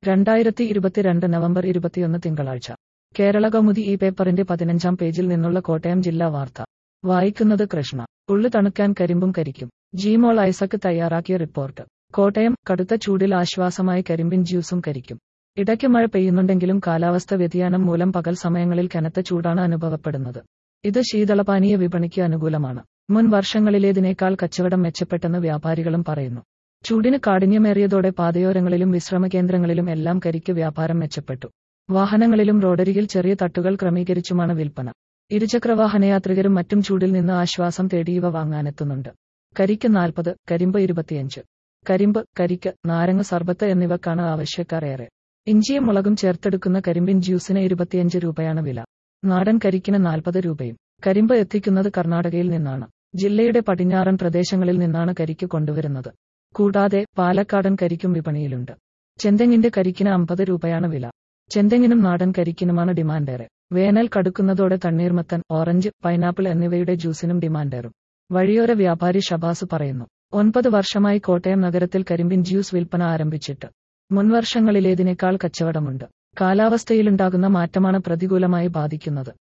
രണ്ടായിരത്തി ഇരുപത്തിരണ്ട് നവംബർ ഇരുപത്തിയൊന്ന് തിങ്കളാഴ്ച കേരള കൗമുദി ഈ പേപ്പറിന്റെ പതിനഞ്ചാം പേജിൽ നിന്നുള്ള കോട്ടയം ജില്ലാ വാർത്ത വായിക്കുന്നത് കൃഷ്ണ ഉള്ളു തണുക്കാൻ കരിമ്പും കരിക്കും ജിമോൾ ഐസക്ക് തയ്യാറാക്കിയ റിപ്പോർട്ട് കോട്ടയം കടുത്ത ചൂടിൽ ആശ്വാസമായി കരിമ്പിൻ ജ്യൂസും കരിക്കും ഇടയ്ക്ക് മഴ പെയ്യുന്നുണ്ടെങ്കിലും കാലാവസ്ഥ വ്യതിയാനം മൂലം പകൽ സമയങ്ങളിൽ കനത്ത ചൂടാണ് അനുഭവപ്പെടുന്നത് ഇത് ശീതളപാനീയ വിപണിക്ക് അനുകൂലമാണ് മുൻ വർഷങ്ങളിലേതിനേക്കാൾ കച്ചവടം മെച്ചപ്പെട്ടെന്ന് വ്യാപാരികളും പറയുന്നു ചൂടിന് കാഠിന്യമേറിയതോടെ പാതയോരങ്ങളിലും വിശ്രമകേന്ദ്രങ്ങളിലും എല്ലാം കരിക്ക് വ്യാപാരം മെച്ചപ്പെട്ടു വാഹനങ്ങളിലും റോഡരികിൽ ചെറിയ തട്ടുകൾ ക്രമീകരിച്ചുമാണ് വിൽപ്പന ഇരുചക്രവാഹനയാത്രികരും മറ്റും ചൂടിൽ നിന്ന് ആശ്വാസം തേടി ഇവ വാങ്ങാനെത്തുന്നുണ്ട് കരിക്ക് നാൽപ്പത് കരിമ്പ് ഇരുപത്തിയഞ്ച് കരിമ്പ് കരിക്ക് നാരങ്ങ സർബത്ത് എന്നിവക്കാണ് ആവശ്യക്കാർ ഏറെ ഇഞ്ചിയും മുളകും ചേർത്തെടുക്കുന്ന കരിമ്പിൻ ജ്യൂസിന് ഇരുപത്തിയഞ്ച് രൂപയാണ് വില നാടൻ കരിക്കിന് നാൽപ്പത് രൂപയും കരിമ്പ് എത്തിക്കുന്നത് കർണാടകയിൽ നിന്നാണ് ജില്ലയുടെ പടിഞ്ഞാറൻ പ്രദേശങ്ങളിൽ നിന്നാണ് കരിക്ക് കൊണ്ടുവരുന്നത് കൂടാതെ പാലക്കാടൻ കരിക്കും വിപണിയിലുണ്ട് ചെന്തെങ്ങിന്റെ കരിക്കിന് അമ്പത് രൂപയാണ് വില ചെന്തെങ്ങിനും നാടൻ കരിക്കിനുമാണ് ഡിമാൻഡേറെ വേനൽ കടുക്കുന്നതോടെ തണ്ണീർമത്തൻ ഓറഞ്ച് പൈനാപ്പിൾ എന്നിവയുടെ ജ്യൂസിനും ഡിമാൻഡേറും വഴിയോര വ്യാപാരി ഷബാസ് പറയുന്നു ഒൻപത് വർഷമായി കോട്ടയം നഗരത്തിൽ കരിമ്പിൻ ജ്യൂസ് വിൽപ്പന ആരംഭിച്ചിട്ട് മുൻവർഷങ്ങളിലേതിനേക്കാൾ കച്ചവടമുണ്ട് കാലാവസ്ഥയിലുണ്ടാകുന്ന മാറ്റമാണ് പ്രതികൂലമായി ബാധിക്കുന്നത്